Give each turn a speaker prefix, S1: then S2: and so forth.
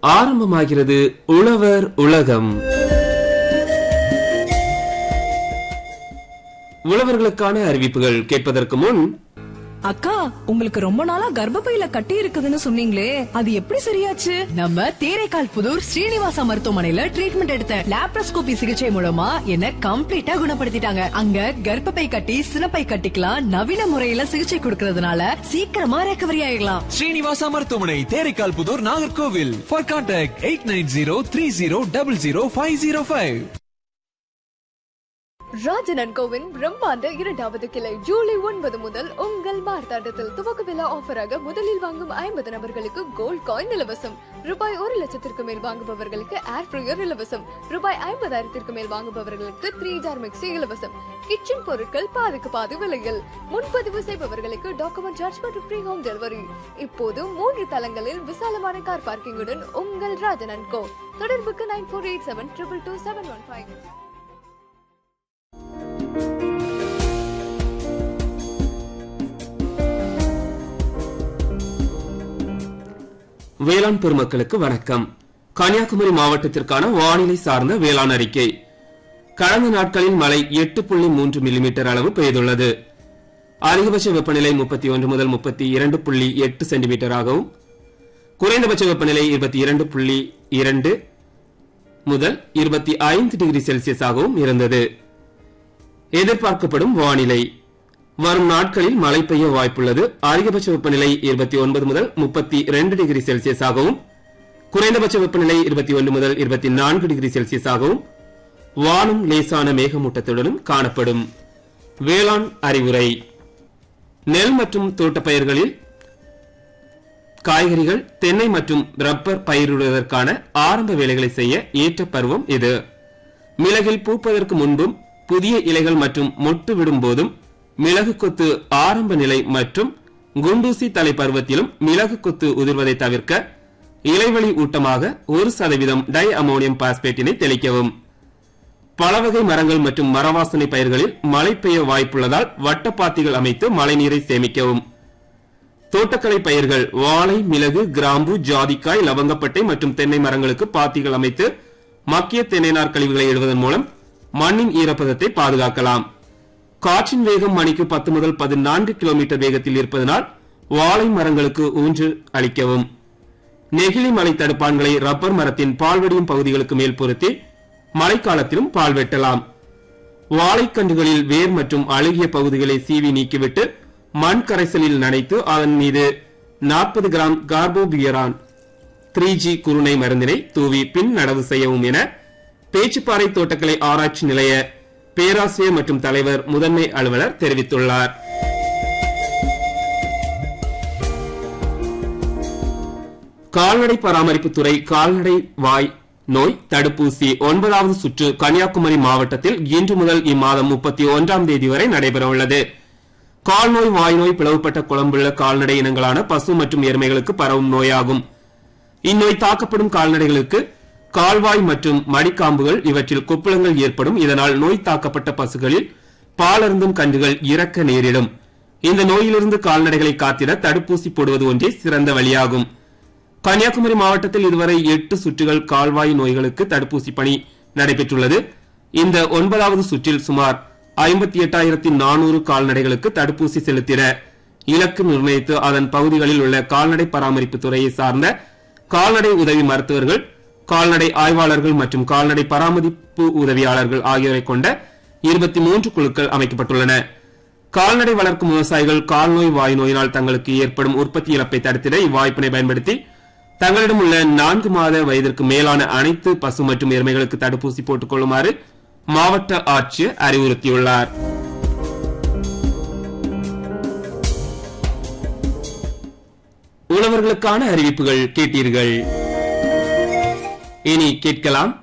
S1: ஆரம்பமாகிறது உழவர் உலகம் உழவர்களுக்கான அறிவிப்புகள் கேட்பதற்கு முன்
S2: அக்கா உங்களுக்கு ரொம்ப நாளா கர்ப்பப்பையில கட்டி இருக்குதுன்னு சொன்னீங்களே அது எப்படி சரியாச்சு
S3: நம்ம தேரைக்கால் புதூர் ஸ்ரீனிவாசா மருத்துவமனையில ட்ரீட்மெண்ட் எடுத்தேன் லாப்ரோஸ்கோபி சிகிச்சை மூலமா என்ன கம்ப்ளீட்டா குணப்படுத்திட்டாங்க அங்க கர்ப்பப்பை கட்டி சினப்பை கட்டிக்கலாம் நவீன முறையில சிகிச்சை கொடுக்கறதுனால சீக்கிரமா ரெக்கவரி ஆயிடலாம்
S4: ஸ்ரீனிவாசா மருத்துவமனை Theraikkal Puthur Nagercoil for contact eight nine zero three zero double zero five zero five
S5: Rajanan கோவின் பிரம்மாண்ட இரண்டாவது கிளை ஜூலை ஒன்பது முதல் உங்கள் மார்த்தாண்டத்தில் துவக்க விழா ஆஃபராக முதலில் வாங்கும் ஐம்பது நபர்களுக்கு கோல்ட் காயின் இலவசம் ரூபாய் ஒரு லட்சத்திற்கு மேல் வாங்குபவர்களுக்கு ஏர் ஃப்ரையர் இலவசம் ரூபாய் ஐம்பதாயிரத்திற்கு மேல் வாங்குபவர்களுக்கு த்ரீ ஜார் மிக்சி இலவசம் கிச்சன் பொருட்கள் பாதிக்கு பாதி விலையில் முன்பதிவு செய்பவர்களுக்கு டாக்குமெண்ட் சார்ஜ் மற்றும் ஃப்ரீ ஹோம் டெலிவரி இப்போது மூன்று தளங்களில் விசாலமான கார் பார்க்கிங்குடன் உங்கள் ராஜனன் கோ தொடர்புக்கு nine four eight seven triple two seven one five
S1: வேளாண் பெருமக்களுக்கு வணக்கம் கன்னியாகுமரி மாவட்டத்திற்கான வானிலை சார்ந்த வேளாண் அறிக்கை கடந்த நாட்களில் மழை எட்டு புள்ளி மூன்று மில்லிமீட்டர் அளவு பெய்துள்ளது அதிகபட்ச வெப்பநிலை முப்பத்தி ஒன்று முதல் முப்பத்தி இரண்டு புள்ளி எட்டு சென்டிமீட்டராகவும் குறைந்தபட்ச வெப்பநிலை இருபத்தி இரண்டு புள்ளி இரண்டு முதல் இருபத்தி ஐந்து டிகிரி செல்சியஸாகவும் இருந்தது எதிர்பார்க்கப்படும் வானிலை வரும் நாட்களில் மழை பெய்ய வாய்ப்புள்ளது அதிகபட்ச வெப்பநிலை இருபத்தி ஒன்பது முதல் முப்பத்தி இரண்டு டிகிரி செல்சியஸாகவும் குறைந்தபட்ச வெப்பநிலை இருபத்தி ஒன்று முதல் இருபத்தி நான்கு டிகிரி செல்சியஸாகவும் வானம் லேசான மேகமூட்டத்துடனும் காணப்படும் வேளாண் அறிவுரை நெல் மற்றும் தோட்டப்பயிர்களில் காய்கறிகள் தென்னை மற்றும் ரப்பர் பயிரிடுவதற்கான ஆரம்ப வேலைகளை செய்ய ஏற்ற பருவம் இது மிளகில் பூப்பதற்கு முன்பும் புதிய இலைகள் மற்றும் மொட்டு விடும் போதும் மிளகு கொத்து ஆரம்ப நிலை மற்றும் குண்டூசி தலை பருவத்திலும் மிளகு கொத்து உதிர்வதை தவிர்க்க இலைவழி ஊட்டமாக ஒரு சதவீதம் டை அமோனியம் பாஸ்பேட்டினை தெளிக்கவும் பலவகை மரங்கள் மற்றும் மரவாசனை பயிர்களில் மழை பெய்ய வாய்ப்புள்ளதால் வட்டப்பாத்திகள் அமைத்து மழைநீரை சேமிக்கவும் தோட்டக்கலை பயிர்கள் வாழை மிளகு கிராம்பு ஜாதிக்காய் லவங்கப்பட்டை மற்றும் தென்னை மரங்களுக்கு பாத்திகள் அமைத்து மக்கிய தென்னை நார் கழிவுகளை இடுவதன் மூலம் மண்ணின் ஈரப்பதத்தை பாதுகாக்கலாம் காற்றின் வேகம் மணிக்கு பத்து முதல் பதினான்கு கிலோமீட்டர் வேகத்தில் இருப்பதனால் வாழை மரங்களுக்கு ஊன்று அளிக்கவும் நெகிழி மலை தடுப்பான்களை ரப்பர் மரத்தின் பால்வடியும் பகுதிகளுக்கு மேல் பொருத்தி மழைக்காலத்திலும் பால் வெட்டலாம் வாழைக்கன்றுகளில் வேர் மற்றும் அழுகிய பகுதிகளை சீவி நீக்கிவிட்டு மண் கரைசலில் நனைத்து அதன் மீது நாற்பது கிராம் கார்போபியரான் த்ரீ ஜி குருணை மருந்தினை தூவி பின் நடவு செய்யவும் என பேச்சுப்பாறை தோட்டக்கலை ஆராய்ச்சி நிலைய பேராசிரியர் மற்றும் தலைவர் முதன்மை அலுவலர் தெரிவித்துள்ளார் கால்நடை பராமரிப்புத்துறை கால்நடை வாய் நோய் தடுப்பூசி ஒன்பதாவது சுற்று கன்னியாகுமரி மாவட்டத்தில் இன்று முதல் இம்மாதம் முப்பத்தி ஒன்றாம் தேதி வரை நடைபெறவுள்ளது கால்நோய் வாய்நோய் பிளவுபட்ட குழம்புள்ள கால்நடை இனங்களான பசு மற்றும் எருமைகளுக்கு பரவும் நோயாகும் இந்நோய் தாக்கப்படும் கால்நடைகளுக்கு கால்வாய் மற்றும் மடிக்காம்புகள் இவற்றில் கொப்புளங்கள் ஏற்படும் இதனால் நோய் தாக்கப்பட்ட பசுகளில் பாலருந்தும் கன்றுகள் இறக்க நேரிடும் இந்த நோயிலிருந்து கால்நடைகளை காத்திட தடுப்பூசி போடுவது ஒன்றே சிறந்த வழியாகும் கன்னியாகுமரி மாவட்டத்தில் இதுவரை எட்டு சுற்றுகள் கால்வாய் நோய்களுக்கு தடுப்பூசி பணி நடைபெற்றுள்ளது இந்த ஒன்பதாவது சுற்றில் சுமார் ஐம்பத்தி எட்டாயிரத்தி நானூறு கால்நடைகளுக்கு தடுப்பூசி செலுத்திட இலக்கு நிர்ணயித்து அதன் பகுதிகளில் உள்ள கால்நடை பராமரிப்பு துறையை சார்ந்த கால்நடை உதவி மருத்துவர்கள் கால்நடை ஆய்வாளர்கள் மற்றும் கால்நடை பராமரிப்பு உதவியாளர்கள் ஆகியோரை கொண்ட இருபத்தி மூன்று குழுக்கள் அமைக்கப்பட்டுள்ளன கால்நடை வளர்க்கும் விவசாயிகள் கால்நோய் வாய் நோயினால் தங்களுக்கு ஏற்படும் உற்பத்தி இழப்பை தடுத்திட இவ்வாய்ப்பினை பயன்படுத்தி தங்களிடம் உள்ள நான்கு மாத வயதிற்கு மேலான அனைத்து பசு மற்றும் எருமைகளுக்கு தடுப்பூசி போட்டுக் கொள்ளுமாறு மாவட்ட ஆட்சியர் அறிவுறுத்தியுள்ளார் உழவர்களுக்கான அறிவிப்புகள் கேட்டீர்கள் இனி கேட்கலாம்